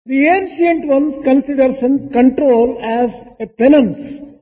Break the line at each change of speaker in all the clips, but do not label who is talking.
The ancient ones consider sense control as a penance.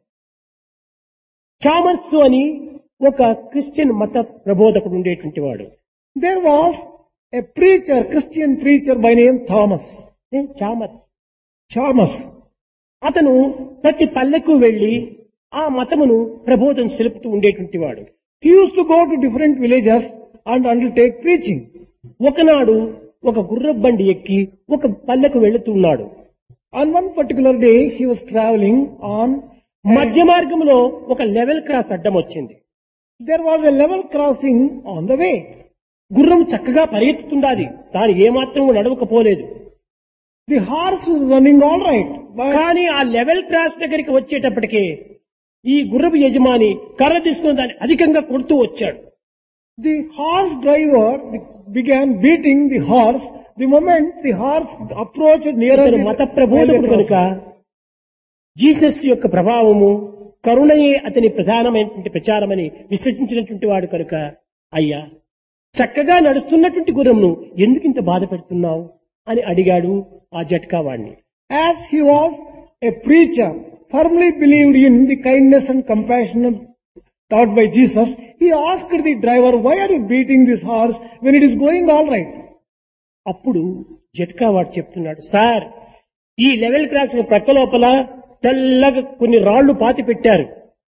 చామర్సు అని ఒక Christian మత ప్రబోధకుడు ఉండేటువంటి వాడు
There was a preacher, Christian preacher by name Thomas.
A, చామర్
Chalmers.
అతను ప్రతి పల్లెకు వెళ్లి ఆ మతమును ప్రబోధం సెలుపుతూ ఉండేటువంటి వాడు
He used to go to different villages and undertake preaching.
ఒకనాడు ఒక గుర్రబండి ఎక్కి ఒక పల్లెకు వెళుతున్నాడు
On one particular day, he was traveling on,
మధ్య మార్గంలో ఒక లెవెల్ క్రాస్ అడ్డం వచ్చింది
there was a level crossing on the way.
గుర్రం చక్కగా పరిగెత్తుతుండాది తాను ఏమాత్రం నడవకపోలేదు
The horse was running all right, but
కానీ ఆ లెవెల్ క్రాస్ దగ్గరికి వచ్చేటప్పటికే ఈ గుర్రపు యజమాని కర్ర తీసుకుని దాన్ని అధికంగా కొడుతూ వచ్చాడు
the horse driver began beating the horse the moment the horse approached nearer
ఇతను
the
మత
railway
ప్రబోధకుడు కనుక
crossing.
జీసస్ యొక్క ప్రభావము కరుణయే అతని ప్రధానమైనటువంటి ప్రచారమని విశ్వసించినటువంటి వాడు కనుక అయ్యా చక్కగా నడుస్తున్నటువంటి గుర్రంను ఎందుకు ఇంత బాధ పెడుతున్నావు అని అడిగాడు ఆ జట్కా వాడిని
As he was a preacher, firmly believed in the kindness and compassion taught by Jesus, he asked the driver, why are you beating this horse when it is going all right?
అప్పుడు జట్కా వాడు చెప్తున్నాడు sir ఈ level cross ప్రక్క లోపల తెల్లగా కొన్ని రాళ్లు పాతి పెట్టారు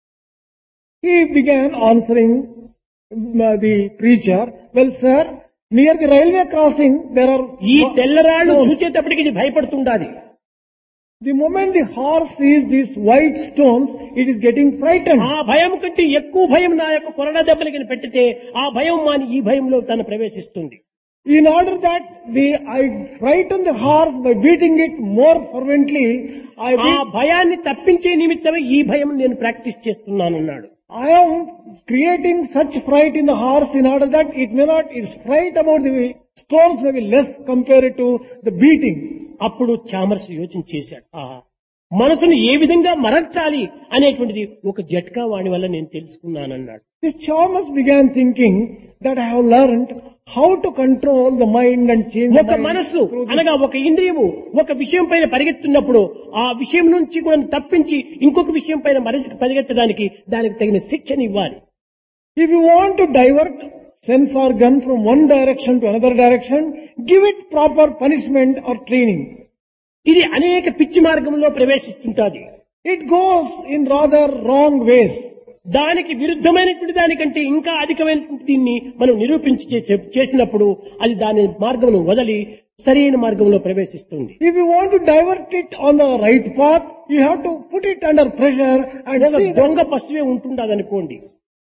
He began answering uh, the preacher, well sir, near the railway crossing there are
ఈ తెల్ల రాళ్లు
stones.
చూసేటప్పటికి ఇది భయపడుతుండాది
The moment the horse sees these white stones, it is getting frightened.
ఆ భయం కంటే ఎక్కువ భయం నా యొక్క కొరడా దెబ్బలకి పెట్టితే ఆ భయం మాని ఈ భయంలో తను ప్రవేశిస్తుంది
In order that the I frighten the horse by beating it more fervently, I
ఆ
beat,
భయాన్ని తప్పించే నిమిత్తమే ఈ భయం నేను ప్రాక్టీస్ చేస్తున్నానన్నాడు
I am creating such fright in the horse in order that it may not its fright about the stones may be less compared to the beating.
అప్పుడు చామర్స్ యోచన చేశాడు ఆ మనసును ఏ విధంగా మరల్చాలి అనేటువంటిది ఒక జట్కా వాణి వల్ల నేను తెలుసుకున్నానన్నాడు
This Chalmers began thinking that I have learned how to control the mind and change the
ఒక
mind
మనస్సు
through this
అనగా ఒక ఇంద్రియము ఒక విషయం పైన పరిగెత్తున్నప్పుడు ఆ విషయం నుంచి కూడా తప్పించి ఇంకొక విషయం పైన మరచి పరిగెత్తడానికి దానికి తగిన శిక్షణ ఇవ్వాలి
If you want to divert sense organ from one direction to another direction, give it proper punishment or training.
ఇది అనేక పిచ్చి మార్గంలో ప్రవేశిస్తుంటాది
It goes in rather wrong ways.
దానికి విరుద్ధమైనటువంటి దానికంటే ఇంకా అధికమైనటువంటి దీన్ని మనం నిరూపించి చే- చేసినప్పుడు అది దాని మార్గమును వదలి సరైన మార్గంలో ప్రవేశిస్తుంది
If you want to divert it on the right path, you have to put it under pressure and
ఒక
see that
దొంగ పశువే ఉంటుండదనుకోండి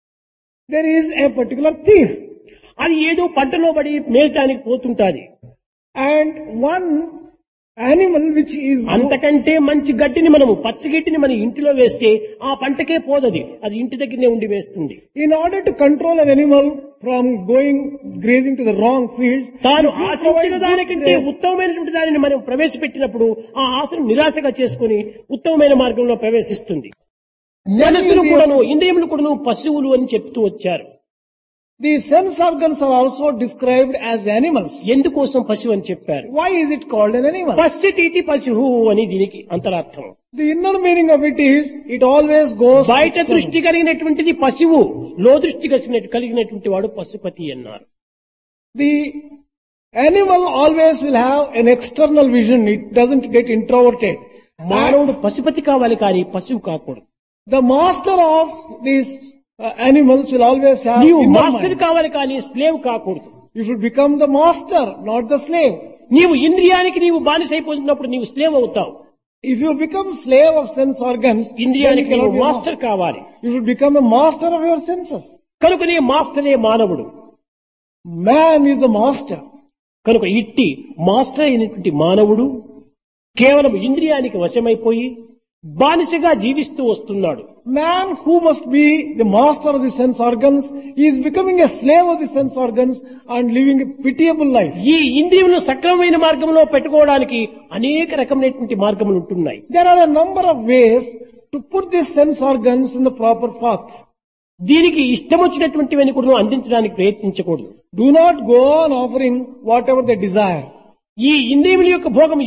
there is a particular thief
అది ఏదో పంటలో పడి మేయటానికి పోతుంటాది
and one animal which is
అంతకంటే మంచి గడ్డిని మనము పచ్చగడ్డిని మన ఇంటిలో వేస్తే ఆ పంటకే పోదది అది ఇంటి దగ్గరనే ఉండి వేస్తుంది
in order to control an animal from going grazing to the wrong fields,
తాను
if you
ఆశించిన
provide good
దానికంటే
grass,
ఉత్తమమైనటువంటి దానిని మనం ప్రవేశపెట్టినప్పుడు ఆ ఆశను నిరాశగా చేసుకుని ఉత్తమమైన మార్గంలో ప్రవేశిస్తుంది మనసును కూడాను ఇంద్రియములు కూడాను పశువులు అని చెప్తూ వచ్చారు
the sense organs are also described as animals.
ఎందుకోసం పశువు అని చెప్పారు
Why is it called an animal?
పశ్చితీతి పశువు అని దీనికి అంతరార్థం
The inner meaning of it is, it always goes
బయట
external.
దృష్టి కలిగినటువంటిది పశువు లో దృష్టి కలిగినట్టు కలిగినటువంటి వాడు పశుపతి అన్నారు
The animal always will have an external vision. It doesn't get introverted.
మానవుడు పశుపతి కావాలి కానీ పశువు కాకూడదు
The master of these uh, animals will always have
నీవు
inner
మాస్టర్
mind.
కావాలి కానీ స్లేవ్ కాకూడదు
You should become the master, not the slave.
నీవు ఇంద్రియానికి నీవు బానిసైపోతున్నప్పుడు నీవు స్లేవ్ అవుతావు
If you become slave of sense organs, then you
ఇంద్రియానికి
cannot
నీవు
be a
మాస్టర్
master.
కావాలి
You should become a master of your senses.
కనుకనే మాస్టరే మానవుడు
Man is a master.
కనుక ఇట్టి మాస్టర్ అయినటువంటి మానవుడు కేవలం ఇంద్రియానికి వశమైపోయి బానిసగా జీవిస్తూ వస్తున్నాడు
Man who must be the master of the sense organs is becoming a slave of the sense organs and living a pitiable life.
ఈ ఇంద్రియములను సక్రమమైన మార్గంలో పెట్టుకోవడానికి అనేక రకమైనటువంటి మార్గములు ఉంటున్నాయి
There are a number of ways to put these sense organs in the proper path.
దీనికి ఇష్టం వచ్చినటువంటివన్నీ కూడా అందించడానికి ప్రయత్నించకూడదు
Do not go on offering whatever they desire.
ఈ ఇంద్రియముల యొక్క భోగం